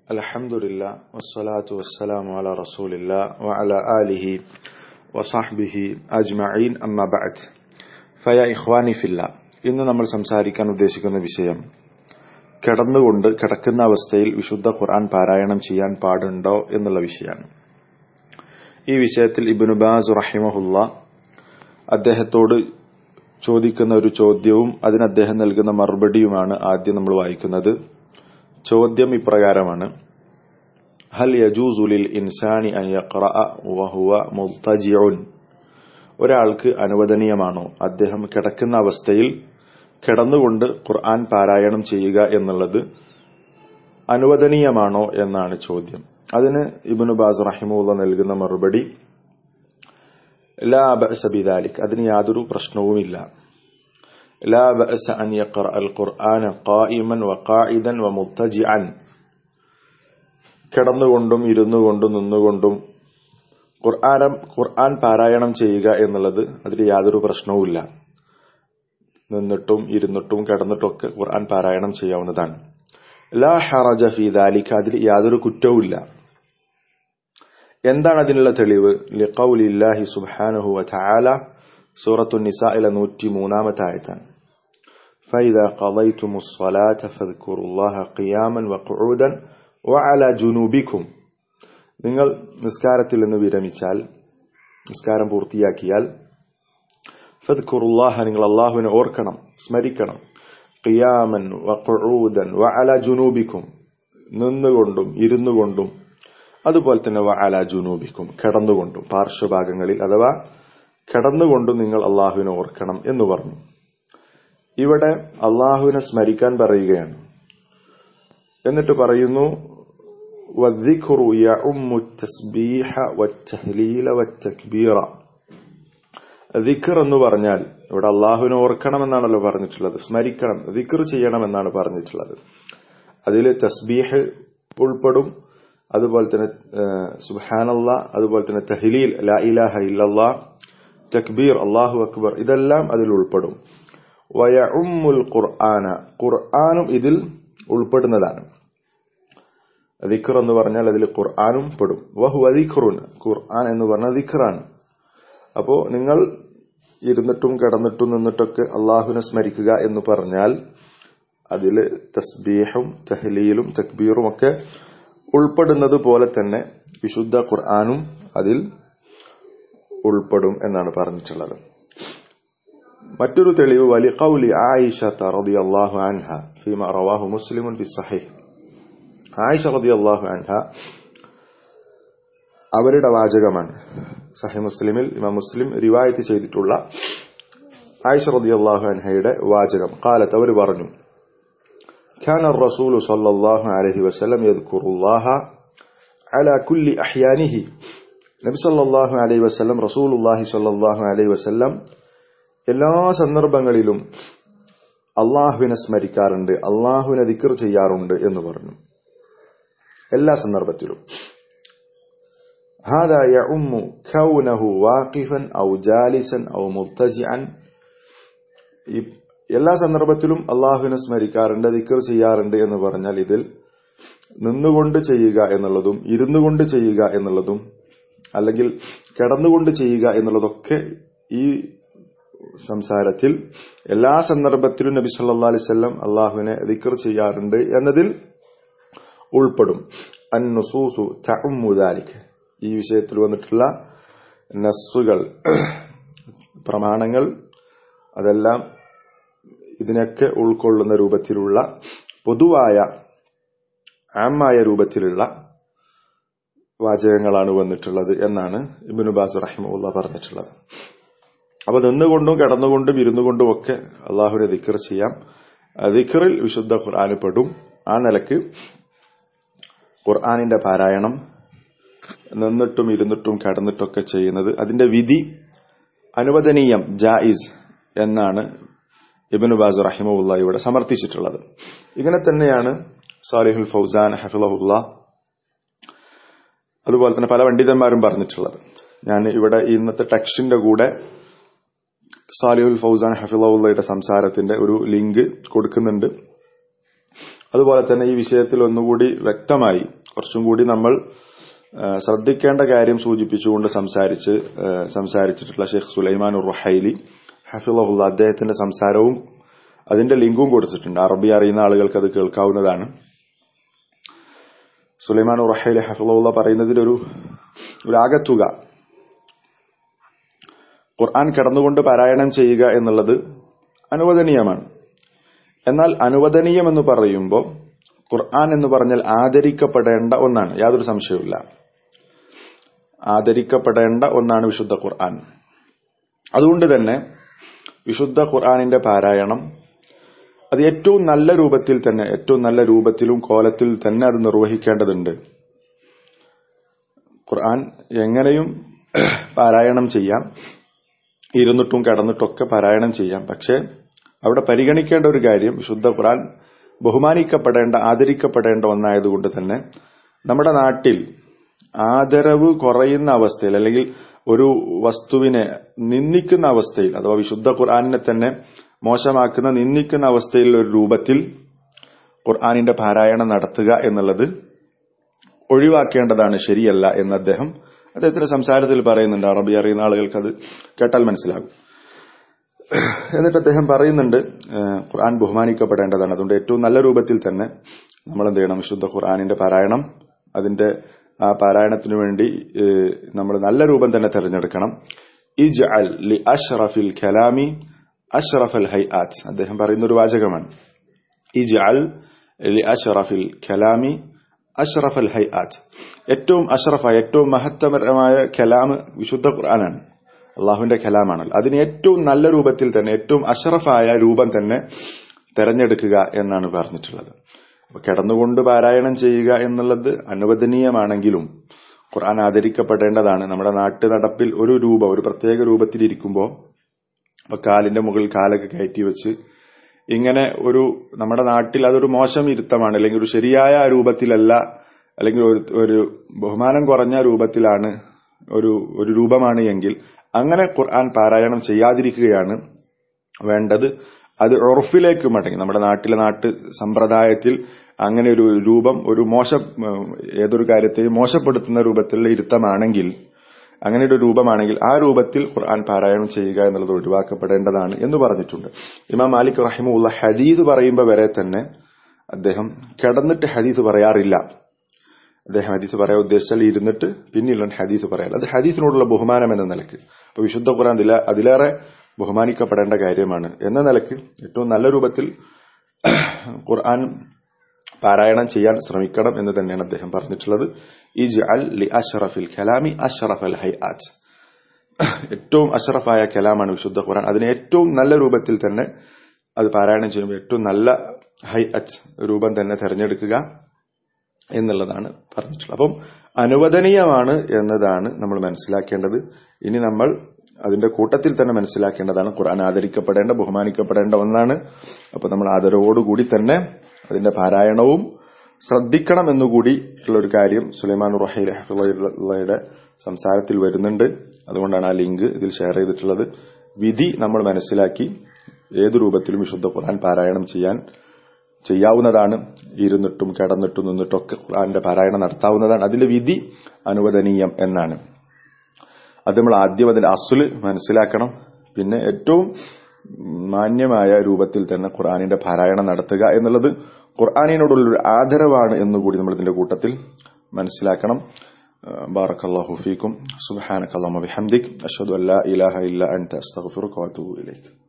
الحمد لله والصلاة والسلام على رسول الله وعلى آله وصحبه أجمعين أما بعد فيا إخواني في الله ഇന്ന് നമ്മൾ സംസാരിക്കാൻ ഉദ്ദേശിക്കുന്ന വിഷയം കിടന്നുകൊണ്ട് കിടക്കുന്ന അവസ്ഥയിൽ വിശുദ്ധ ഖുർആൻ പാരായണം ചെയ്യാൻ പാടുണ്ടോ എന്നുള്ള വിഷയമാണ് ഈ വിഷയത്തിൽ ഇബിനുബാസ് റഹിമഹുല്ല അദ്ദേഹത്തോട് ചോദിക്കുന്ന ഒരു ചോദ്യവും അതിന് അദ്ദേഹം നൽകുന്ന മറുപടിയുമാണ് ആദ്യം നമ്മൾ വായിക്കുന്നത് ചോദ്യം ഇപ്രകാരമാണ് ഹൽ യജൂസുലിൽ ഇൻസാനി അൻ യഖറഅ വഹുവ മുൽതജിഉൻ ഒരാൾക്ക് അനുവദനീയമാണോ അദ്ദേഹം കിടക്കുന്ന അവസ്ഥയിൽ കിടന്നുകൊണ്ട് ഖുർആൻ പാരായണം ചെയ്യുക എന്നുള്ളത് അനുവദനീയമാണോ എന്നാണ് ചോദ്യം അതിന് ഇബ്നു ബാസ് റഹിമുള്ള നൽകുന്ന മറുപടി ലാ ബഅസ ബിദാലിക് അതിന് യാതൊരു പ്രശ്നവുമില്ല لا بأس أن يقرأ القرآن قائما وقاعدا ومضطجعا കിടന്നുകൊണ്ടും ഇരുന്നുകൊണ്ടും നിന്നുകൊണ്ടും ഖുർആനം ഖുർആൻ പാരായണം ചെയ്യുക എന്നുള്ളത് അതിൽ യാതൊരു പ്രശ്നവുമില്ല നിന്നിട്ടും ഇരുന്നിട്ടും കിടന്നിട്ടൊക്കെ ഖുർആൻ പാരായണം ചെയ്യാവുന്നതാണ് ലാ ഹറജ ഫി ദാലിക അതിൽ യാതൊരു കുറ്റവുമില്ല എന്താണ് അതിനുള്ള തെളിവ് ലിഖൗലില്ലാഹി സുബ്ഹാനഹു വതആല സൂറത്തു നിസായിലെ നൂറ്റി മൂന്നാമത്തെ ആയത്താണ് فإذا قضيتم الصلاة فاذكروا الله قياما وقعودا وعلى جنوبكم നിങ്ങൾ നിസ്കാരത്തിൽ നിന്ന് വിരമിച്ചാൽ നിസ്കാരം പൂർത്തിയാക്കിയാൽ ഫദ്കുറുല്ലാഹ നിങ്ങൾ അള്ളാഹുവിനെ ഓർക്കണം സ്മരിക്കണം ഖിയാമൻ വഖുഊദൻ വഅല ജുനൂബിക്കും നിന്നുകൊണ്ടും ഇരുന്നുകൊണ്ടും അതുപോലെ തന്നെ വഅല ജുനൂബിക്കും കിടന്നുകൊണ്ടും പാർശ്വഭാഗങ്ങളിൽ അഥവാ കിടന്നുകൊണ്ടും നിങ്ങൾ അള്ളാഹുവിനെ ഓർക്കണം എന്ന് പറഞ്ഞു ഇവിടെ അള്ളാഹുവിനെ സ്മരിക്കാൻ പറയുകയാണ് എന്നിട്ട് പറയുന്നു ദിഖർ എന്ന് പറഞ്ഞാൽ ഇവിടെ അള്ളാഹുവിനെ ഓർക്കണമെന്നാണല്ലോ പറഞ്ഞിട്ടുള്ളത് സ്മരിക്കണം ദിഖർ ചെയ്യണമെന്നാണ് പറഞ്ഞിട്ടുള്ളത് അതിൽ തസ്ബീഹ് ഉൾപ്പെടും അതുപോലെ തന്നെ സുഹാനല്ല അതുപോലെ തന്നെ തഹ്ലീൽ ലാ ഇലാഹ ഇല്ലല്ലാ തക്ബീർ അള്ളാഹു അക്ബർ ഇതെല്ലാം അതിൽ ഉൾപ്പെടും വയഉമ്മുൽ ഖുർആന ഖുർആനും ഇതിൽ ഉൾപ്പെടുന്നതാണ് ദിഖർ എന്ന് പറഞ്ഞാൽ അതിൽ ഖുർആനും പെടും വഹു ദിഖറുൻ ഖുർആൻ എന്ന് പറഞ്ഞാൽ ദിഖറാണ് അപ്പോ നിങ്ങൾ ഇരുന്നിട്ടും കിടന്നിട്ടും നിന്നിട്ടൊക്കെ അള്ളാഹുവിനെ സ്മരിക്കുക എന്ന് പറഞ്ഞാൽ അതിൽ തസ്ബീഹും തഹ്ലീലും തക്ബീറും ഒക്കെ ഉൾപ്പെടുന്നത് പോലെ തന്നെ വിശുദ്ധ ഖുർആാനും അതിൽ ഉൾപ്പെടും എന്നാണ് പറഞ്ഞിട്ടുള്ളത് മറ്റൊരു തെളിവ് വലി ഖൗലി ആയിഷ റളിയല്ലാഹു അൻഹ ഫീമ റവാഹു മുസ്ലിമുൻ ഫി സഹീഹ് ആയിഷ റളിയല്ലാഹു അൻഹ അവരുടെ വാചകമാണ് സഹി മുസ്ലിമിൽ ഇമാം മുസ്ലിം റിവായത്ത് ചെയ്തിട്ടുള്ള ആയിഷ റളിയല്ലാഹു അൻഹയുടെ വാചകം കാലത്ത് അവർ പറഞ്ഞു كان الرسول صلى الله عليه وسلم يذكر الله على كل أحيانه നബി സല്ലല്ലാഹു അലൈഹി വസല്ലം റസൂലുള്ളാഹി സ്വല്ലല്ലാഹു അലൈഹി വസല്ലം എല്ലാ സന്ദർഭങ്ങളിലും അള്ളാഹുവിനെ സ്മരിക്കാറുണ്ട് അള്ളാഹുവിനെ ദിക്കർ ചെയ്യാറുണ്ട് എന്ന് പറഞ്ഞു എല്ലാ സന്ദർഭത്തിലും هذا يعم كونه واقفا أو جالسا أو مضطجعا എല്ലാ സന്ദർഭത്തിലും അള്ളാഹുവിനെ സ്മരിക്കാറുണ്ട് ദിക്കർ ചെയ്യാറുണ്ട് എന്ന് പറഞ്ഞാൽ ഇതിൽ നിന്നുകൊണ്ട് ചെയ്യുക എന്നുള്ളതും ഇരുന്നുകൊണ്ട് ചെയ്യുക എന്നുള്ളതും അല്ലെങ്കിൽ കിടന്നുകൊണ്ട് ചെയ്യുക എന്നുള്ളതൊക്കെ ഈ സംസാരത്തിൽ എല്ലാ സന്ദർഭത്തിലും നബി സല്ലാ അലിസ്വല്ലം അള്ളാഹുവിനെ ദിക്കർ ചെയ്യാറുണ്ട് എന്നതിൽ ഉൾപ്പെടും അന്നുസൂസു തഅമ്മുദാലിക് ഈ വിഷയത്തിൽ വന്നിട്ടുള്ള നസ്സുകൾ പ്രമാണങ്ങൾ അതെല്ലാം ഇതിനൊക്കെ ഉൾക്കൊള്ളുന്ന രൂപത്തിലുള്ള പൊതുവായ ആമായ രൂപത്തിലുള്ള വാചകങ്ങളാണ് വന്നിട്ടുള്ളത് എന്നാണ് ഇബിനു ബാസ് റഹിമുള്ള പറഞ്ഞിട്ടുള്ളത് അപ്പൊ നിന്നുകൊണ്ടും കിടന്നുകൊണ്ടും ഇരുന്നുകൊണ്ടും ഒക്കെ അള്ളാഹുവിനെ ദിക്കർ ചെയ്യാം ദിക്കറിൽ വിശുദ്ധ ഖുർആാന് പെടും ആ നിലക്ക് ഖുർആാനിന്റെ പാരായണം നിന്നിട്ടും ഇരുന്നിട്ടും കിടന്നിട്ടൊക്കെ ചെയ്യുന്നത് അതിന്റെ വിധി അനുവദനീയം ജായിസ് എന്നാണ് ഇബിനു ബാസ് റഹിമുള്ള ഇവിടെ സമർത്ഥിച്ചിട്ടുള്ളത് ഇങ്ങനെ തന്നെയാണ് സാലിഹുൽ ഫൗസാൻ ഹഫിളഹുല്ല അതുപോലെ തന്നെ പല പണ്ഡിതന്മാരും പറഞ്ഞിട്ടുള്ളത് ഞാൻ ഇവിടെ ഇന്നത്തെ ടെക്സ്റ്റിന്റെ കൂടെ സാലിഹുൽ ഫൗസാൻ ഹഫിളയുടെ സംസാരത്തിന്റെ ഒരു ലിങ്ക് കൊടുക്കുന്നുണ്ട് അതുപോലെ തന്നെ ഈ വിഷയത്തിൽ ഒന്നുകൂടി വ്യക്തമായി കുറച്ചും കൂടി നമ്മൾ ശ്രദ്ധിക്കേണ്ട കാര്യം സൂചിപ്പിച്ചുകൊണ്ട് സംസാരിച്ച് സംസാരിച്ചിട്ടുള്ള ഷെയ്ഖ് സുലൈമാൻ റുഹൈലി ഹഫിള്ള അദ്ദേഹത്തിന്റെ സംസാരവും അതിന്റെ ലിങ്കും കൊടുത്തിട്ടുണ്ട് അറബി അറിയുന്ന ആളുകൾക്ക് അത് കേൾക്കാവുന്നതാണ് സുലൈമാൻ ഉറഹൈലി ഹഫിള്ള പറയുന്നതിലൊരു ഒരു ആകത്തുക ഖുർആൻ കിടന്നുകൊണ്ട് പാരായണം ചെയ്യുക എന്നുള്ളത് അനുവദനീയമാണ് എന്നാൽ അനുവദനീയം എന്ന് പറയുമ്പോൾ ഖുർആൻ എന്ന് പറഞ്ഞാൽ ആദരിക്കപ്പെടേണ്ട ഒന്നാണ് യാതൊരു സംശയവുമില്ല ആദരിക്കപ്പെടേണ്ട ഒന്നാണ് വിശുദ്ധ ഖുർആൻ അതുകൊണ്ട് തന്നെ വിശുദ്ധ ഖുർആാനിന്റെ പാരായണം അത് ഏറ്റവും നല്ല രൂപത്തിൽ തന്നെ ഏറ്റവും നല്ല രൂപത്തിലും കോലത്തിൽ തന്നെ അത് നിർവഹിക്കേണ്ടതുണ്ട് ഖുർആൻ എങ്ങനെയും പാരായണം ചെയ്യാം ഇരുന്നിട്ടും കിടന്നിട്ടൊക്കെ പാരായണം ചെയ്യാം പക്ഷെ അവിടെ പരിഗണിക്കേണ്ട ഒരു കാര്യം വിശുദ്ധ ഖുർആൻ ബഹുമാനിക്കപ്പെടേണ്ട ആദരിക്കപ്പെടേണ്ട ഒന്നായതുകൊണ്ട് തന്നെ നമ്മുടെ നാട്ടിൽ ആദരവ് കുറയുന്ന അവസ്ഥയിൽ അല്ലെങ്കിൽ ഒരു വസ്തുവിനെ നിന്ദിക്കുന്ന അവസ്ഥയിൽ അഥവാ വിശുദ്ധ ഖുർആാനിനെ തന്നെ മോശമാക്കുന്ന നിന്ദിക്കുന്ന അവസ്ഥയിൽ ഒരു രൂപത്തിൽ ഖുർആാനിന്റെ പാരായണം നടത്തുക എന്നുള്ളത് ഒഴിവാക്കേണ്ടതാണ് ശരിയല്ല എന്ന് അദ്ദേഹം അദ്ദേഹത്തിന്റെ സംസാരത്തിൽ പറയുന്നുണ്ട് അറബി അറിയുന്ന ആളുകൾക്ക് അത് കേട്ടാൽ മനസ്സിലാകും എന്നിട്ട് അദ്ദേഹം പറയുന്നുണ്ട് ഖുർആൻ ബഹുമാനിക്കപ്പെടേണ്ടതാണ് അതുകൊണ്ട് ഏറ്റവും നല്ല രൂപത്തിൽ തന്നെ നമ്മൾ എന്ത് ചെയ്യണം വിശുദ്ധ ഖുർആാനിന്റെ പാരായണം അതിന്റെ ആ പാരായണത്തിനു വേണ്ടി നമ്മൾ നല്ല രൂപം തന്നെ തിരഞ്ഞെടുക്കണം ഇജ് അൽ ലി അഷ്റഫിൽ ഖലാമി അഷ്റഫ് അൽ ഹൈ ആറ്റ് അദ്ദേഹം പറയുന്ന ഒരു വാചകമാണ് ഇജ് അൽ ലി അഷ്റഫിൽ ഖലാമി അഷ്റഫ് അൽ ഹൈ ആറ്റ് ഏറ്റവും അഷ്റഫായ ഏറ്റവും മഹത്തപരമായ ഖലാമ് വിശുദ്ധ ഖുർആനാണ് അള്ളാഹുവിന്റെ ഖലാമാണല്ലോ അതിന് ഏറ്റവും നല്ല രൂപത്തിൽ തന്നെ ഏറ്റവും അഷറഫായ രൂപം തന്നെ തെരഞ്ഞെടുക്കുക എന്നാണ് പറഞ്ഞിട്ടുള്ളത് അപ്പൊ കിടന്നുകൊണ്ട് പാരായണം ചെയ്യുക എന്നുള്ളത് അനുവദനീയമാണെങ്കിലും ഖുർആൻ ആദരിക്കപ്പെടേണ്ടതാണ് നമ്മുടെ നാട്ടു നടപ്പിൽ ഒരു രൂപം ഒരു പ്രത്യേക രൂപത്തിൽ ഇരിക്കുമ്പോൾ അപ്പൊ കാലിന്റെ മുകളിൽ കാലൊക്കെ കയറ്റി വെച്ച് ഇങ്ങനെ ഒരു നമ്മുടെ നാട്ടിൽ അതൊരു മോശം ഇരുത്തമാണ് അല്ലെങ്കിൽ ഒരു ശരിയായ രൂപത്തിലല്ല അല്ലെങ്കിൽ ഒരു ഒരു ബഹുമാനം കുറഞ്ഞ രൂപത്തിലാണ് ഒരു ഒരു രൂപമാണ് എങ്കിൽ അങ്ങനെ ഖുർആൻ പാരായണം ചെയ്യാതിരിക്കുകയാണ് വേണ്ടത് അത് ഉറഫിലേക്ക് മടങ്ങി നമ്മുടെ നാട്ടിലെ നാട്ട് സമ്പ്രദായത്തിൽ അങ്ങനെ ഒരു രൂപം ഒരു മോശ ഏതൊരു കാര്യത്തെയും മോശപ്പെടുത്തുന്ന രൂപത്തിലുള്ള ഇരുത്തമാണെങ്കിൽ അങ്ങനെ ഒരു രൂപമാണെങ്കിൽ ആ രൂപത്തിൽ ഖുർആൻ പാരായണം ചെയ്യുക എന്നുള്ളത് ഒഴിവാക്കപ്പെടേണ്ടതാണ് എന്ന് പറഞ്ഞിട്ടുണ്ട് ഇമാം മാലിക് റഹിമുള്ള ഹദീദ് പറയുമ്പോൾ വരെ തന്നെ അദ്ദേഹം കിടന്നിട്ട് ഹദീസ് പറയാറില്ല അദ്ദേഹം ഹദീസ് പറയാൻ ഉദ്ദേശിച്ചാൽ ഇരുന്നിട്ട് പിന്നീട് ഹദീസ് പറയാൻ അത് ഹദീസിനോടുള്ള ബഹുമാനം എന്ന നിലക്ക് അപ്പൊ വിശുദ്ധ ഖുർആൻ അതിലേറെ ബഹുമാനിക്കപ്പെടേണ്ട കാര്യമാണ് എന്ന നിലക്ക് ഏറ്റവും നല്ല രൂപത്തിൽ ഖുർആൻ പാരായണം ചെയ്യാൻ ശ്രമിക്കണം എന്ന് തന്നെയാണ് അദ്ദേഹം പറഞ്ഞിട്ടുള്ളത് ഇജ് അൽ ലി അഷറഫിൽ ഖലാമി അഷറഫ് അൽ ഹൈ ആറ്റ് ഏറ്റവും അഷറഫായ കലാമാണ് വിശുദ്ധ ഖുർആൻ അതിനെ ഏറ്റവും നല്ല രൂപത്തിൽ തന്നെ അത് പാരായണം ചെയ്യുമ്പോൾ ഏറ്റവും നല്ല ഹൈ അച്ച് രൂപം തന്നെ തെരഞ്ഞെടുക്കുക എന്നുള്ളതാണ് പറഞ്ഞിട്ടുള്ളത് അപ്പം അനുവദനീയമാണ് എന്നതാണ് നമ്മൾ മനസ്സിലാക്കേണ്ടത് ഇനി നമ്മൾ അതിന്റെ കൂട്ടത്തിൽ തന്നെ മനസ്സിലാക്കേണ്ടതാണ് ഖുർആൻ ആദരിക്കപ്പെടേണ്ട ബഹുമാനിക്കപ്പെടേണ്ട ഒന്നാണ് അപ്പൊ നമ്മൾ ആദരവോടുകൂടി തന്നെ പാരായണവും ശ്രദ്ധിക്കണം എന്നുകൂടി ഉള്ള ഒരു കാര്യം സുലൈമാൻ റഹീൽ ഹഫിള്ളയുടെ സംസാരത്തിൽ വരുന്നുണ്ട് അതുകൊണ്ടാണ് ആ ലിങ്ക് ഇതിൽ ഷെയർ ചെയ്തിട്ടുള്ളത് വിധി നമ്മൾ മനസ്സിലാക്കി ഏതു രൂപത്തിലും വിശുദ്ധ ഖുർആൻ പാരായണം ചെയ്യാൻ ചെയ്യാവുന്നതാണ് ഇരുന്നിട്ടും കിടന്നിട്ടും നിന്നിട്ടൊക്കെ ഖുർആന്റെ പാരായണം നടത്താവുന്നതാണ് അതിന്റെ വിധി അനുവദനീയം എന്നാണ് അത് നമ്മൾ ആദ്യം അതിന്റെ അസുല് മനസ്സിലാക്കണം പിന്നെ ഏറ്റവും മാന്യമായ രൂപത്തിൽ തന്നെ ഖുർആാനിന്റെ പാരായണം നടത്തുക എന്നുള്ളത് ഖുർആാനിനോടുള്ളൊരു ആദരവാണ് എന്നുകൂടി നമ്മൾ ഇതിന്റെ കൂട്ടത്തിൽ മനസ്സിലാക്കണം ബാറക്കല്ലാഹു ഫീക്കും സുബ്ഹാനക്കല്ലാഹു വബിഹംദിക് അഷ്ഹദു അല്ലാ ഇലാഹ ഇല്ല അൻത അസ്തഗ്ഫിറുക വഅതൂബു ഇലൈക്